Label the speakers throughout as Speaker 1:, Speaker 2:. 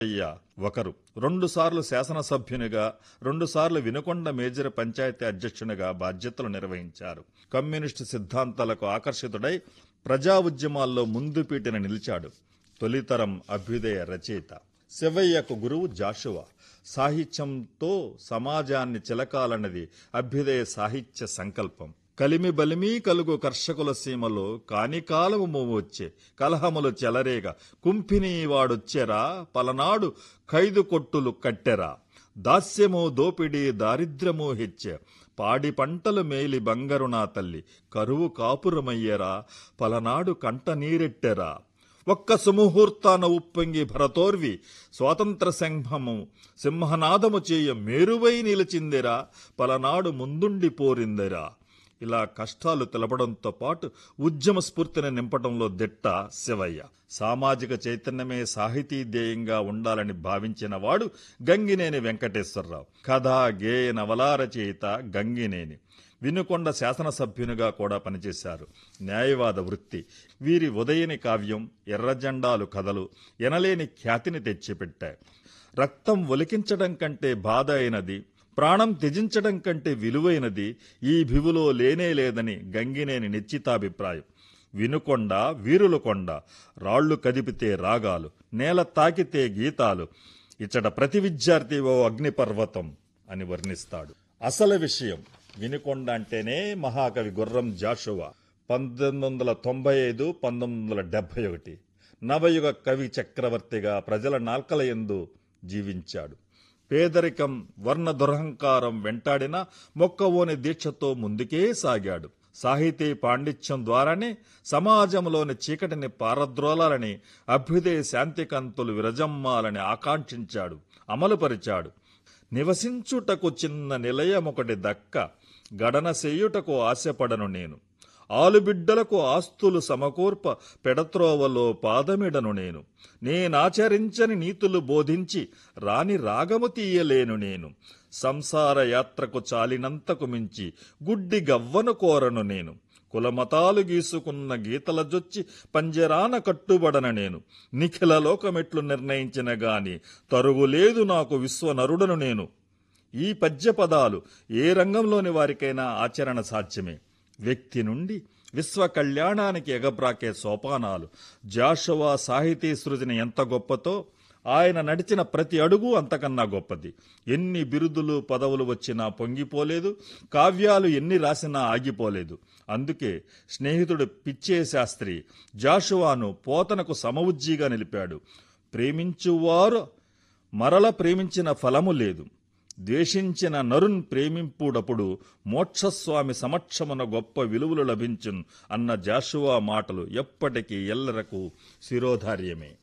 Speaker 1: అయ్య ఒకరు రెండుసార్లు శాసనసభ్యునిగా రెండుసార్లు వినుకొండ మేజర్ పంచాయతీ అధ్యక్షునిగా బాధ్యతలు నిర్వహించారు కమ్యూనిస్టు సిద్ధాంతాలకు ఆకర్షితుడై ప్రజా ఉద్యమాల్లో ముందు పీటిన నిలిచాడు తొలితరం అభ్యుదయ రచయిత శివయ్యకు గురువు జాషువా సాహిత్యంతో సమాజాన్ని చిలకాలన్నది అభ్యుదయ సాహిత్య సంకల్పం కలిమి బలిమి కలుగు కర్షకుల సీమలో కానికాలము వచ్చే కలహములు చెలరేగ కుంపిని వాడొచ్చెరా పలనాడు ఖైదు కొట్టులు కట్టెరా దాస్యము దోపిడీ దారిద్ర్యము హెచ్చే పాడి పంటలు మేలి బంగరు నా తల్లి కరువు కాపురమయ్యరా పలనాడు కంట నీరెట్టెరా ఒక్క సుముహూర్తాన ఉప్పొంగి భరతోర్వి స్వాతంత్ర సంఘము సింహనాదము చేయ మేరువై నిలిచిందిరా పలనాడు ముందుండి పోరిందిరా ఇలా కష్టాలు తెలపడంతో పాటు ఉద్యమ స్ఫూర్తిని నింపడంలో దిట్ట శివయ్య సామాజిక చైతన్యమే సాహితీ ధ్యేయంగా ఉండాలని భావించిన వాడు గంగినేని వెంకటేశ్వరరావు కథ గేయ నవలా రచయిత గంగినేని వినుకొండ శాసనసభ్యునిగా కూడా పనిచేశారు న్యాయవాద వృత్తి వీరి ఉదయని కావ్యం ఎర్రజెండాలు కథలు ఎనలేని ఖ్యాతిని తెచ్చిపెట్టాయి రక్తం ఒలికించడం కంటే బాధ అయినది ప్రాణం త్యజించడం కంటే విలువైనది ఈ భివులో లేనే లేదని గంగినేని నిశ్చితాభిప్రాయం వినుకొండ వీరుల కొండ రాళ్లు కదిపితే రాగాలు నేల తాకితే గీతాలు ఇచ్చట ప్రతి విద్యార్థి ఓ అగ్నిపర్వతం అని వర్ణిస్తాడు అసలు విషయం వినుకొండ అంటేనే మహాకవి గుర్రం జాషువా పంతొమ్మిది వందల తొంభై ఐదు పంతొమ్మిది వందల డెబ్బై ఒకటి నవయుగ కవి చక్రవర్తిగా ప్రజల నాల్కల ఎందు జీవించాడు పేదరికం వర్ణ దురహంకారం వెంటాడిన మొక్కవోని దీక్షతో ముందుకే సాగాడు సాహితీ పాండిత్యం ద్వారానే సమాజంలోని చీకటిని పారద్రోలాలని అభ్యుదయ శాంతికంతులు విరజమ్మాలని ఆకాంక్షించాడు అమలుపరిచాడు నివసించుటకు చిన్న నిలయమొకటి దక్క గడన చేయుటకు ఆశపడను నేను ఆలుబిడ్డలకు ఆస్తులు సమకూర్ప పెడత్రోవలో పాదమిడను నేను నేనాచరించని నీతులు బోధించి రాని రాగము తీయలేను నేను సంసార యాత్రకు చాలినంతకు మించి గుడ్డి గవ్వను కోరను నేను కులమతాలు గీసుకున్న గీతల జొచ్చి పంజరాన కట్టుబడన నేను నిఖిల లోకమెట్లు నిర్ణయించిన గాని తరుగులేదు నాకు విశ్వనరుడను నేను ఈ పద్య పదాలు ఏ రంగంలోని వారికైనా ఆచరణ సాధ్యమే వ్యక్తి నుండి విశ్వ కళ్యాణానికి ఎగబ్రాకే సోపానాలు జాషువా సాహితీ సృజన ఎంత గొప్పతో ఆయన నడిచిన ప్రతి అడుగు అంతకన్నా గొప్పది ఎన్ని బిరుదులు పదవులు వచ్చినా పొంగిపోలేదు కావ్యాలు ఎన్ని రాసినా ఆగిపోలేదు అందుకే స్నేహితుడు పిచ్చే శాస్త్రి జాషువాను పోతనకు సమవుజ్జిగా నిలిపాడు ప్రేమించువారు మరల ప్రేమించిన ఫలము లేదు ద్వేషించిన నరున్ ప్రేమింపుడప్పుడు మోక్షస్వామి సమక్షమున గొప్ప విలువలు లభించున్ అన్న జాషువా మాటలు ఎప్పటికీ ఎల్లరకు శిరోధార్యమే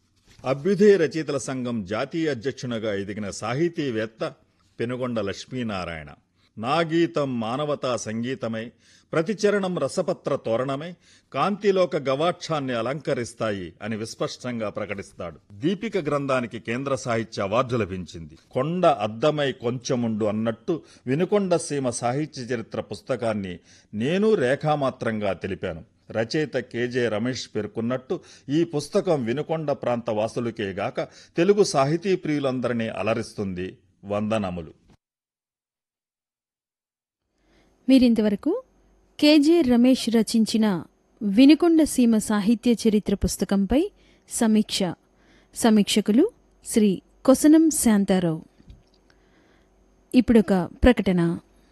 Speaker 1: అభ్యుదయ రచయితల సంఘం జాతీయ అధ్యక్షునిగా ఎదిగిన సాహితీవేత్త పెనుగొండ లక్ష్మీనారాయణ నా గీతం మానవతా సంగీతమై ప్రతిచరణం రసపత్ర తోరణమై కాంతిలోక గవాక్షాన్ని అలంకరిస్తాయి అని విస్పష్టంగా ప్రకటిస్తాడు దీపిక గ్రంథానికి కేంద్ర సాహిత్య అవార్డు లభించింది కొండ అద్దమై కొంచెముండు అన్నట్టు వినుకొండ సీమ సాహిత్య చరిత్ర పుస్తకాన్ని నేను రేఖామాత్రంగా తెలిపాను రచయిత కేజే రమేష్ పేర్కొన్నట్టు ఈ పుస్తకం వినుకొండ ప్రాంత వాసులకే గాక తెలుగు సాహితీ ప్రియులందరినీ అలరిస్తుంది వందనములు
Speaker 2: మీరింతవరకు కేజే రమేష్ రచించిన వినుకొండ సీమ సాహిత్య చరిత్ర పుస్తకంపై సమీక్ష సమీక్షకులు శ్రీ కొసనం శాంతారావు ఇప్పుడొక ప్రకటన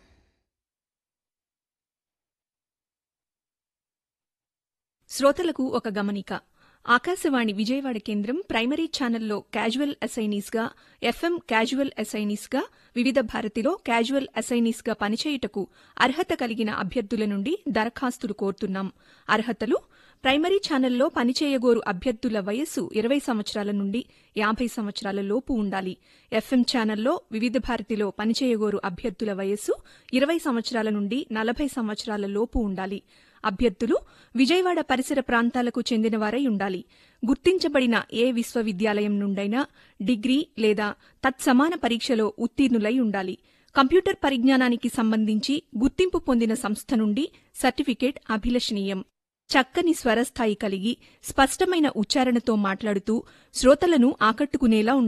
Speaker 3: శ్రోతలకు ఒక గమనిక ఆకాశవాణి విజయవాడ కేంద్రం ప్రైమరీ ఛానల్లో క్యాజువల్ అసైనీస్గా ఎఫ్ఎం క్యాజువల్ అసైనీస్గా వివిధ భారతిలో క్యాజువల్ అసైనీస్గా పనిచేయుటకు అర్హత కలిగిన అభ్యర్థుల నుండి దరఖాస్తులు కోరుతున్నాం అర్హతలు ప్రైమరీ ఛానల్లో పనిచేయగోరు అభ్యర్థుల వయస్సు ఇరవై సంవత్సరాల నుండి యాభై సంవత్సరాల లోపు ఉండాలి ఎఫ్ఎం ఛానల్లో వివిధ భారతిలో పనిచేయగోరు అభ్యర్థుల వయస్సు ఇరవై సంవత్సరాల నుండి నలభై సంవత్సరాల లోపు ఉండాలి అభ్యర్థులు విజయవాడ పరిసర ప్రాంతాలకు చెందినవారై ఉండాలి గుర్తించబడిన ఏ విశ్వవిద్యాలయం నుండైనా డిగ్రీ లేదా తత్సమాన పరీక్షలో ఉత్తీర్ణులై ఉండాలి కంప్యూటర్ పరిజ్ఞానానికి సంబంధించి గుర్తింపు పొందిన సంస్థ నుండి సర్టిఫికేట్ అభిలషణీయం చక్కని స్వరస్థాయి కలిగి స్పష్టమైన ఉచ్చారణతో మాట్లాడుతూ శ్రోతలను ఆకట్టుకునేలా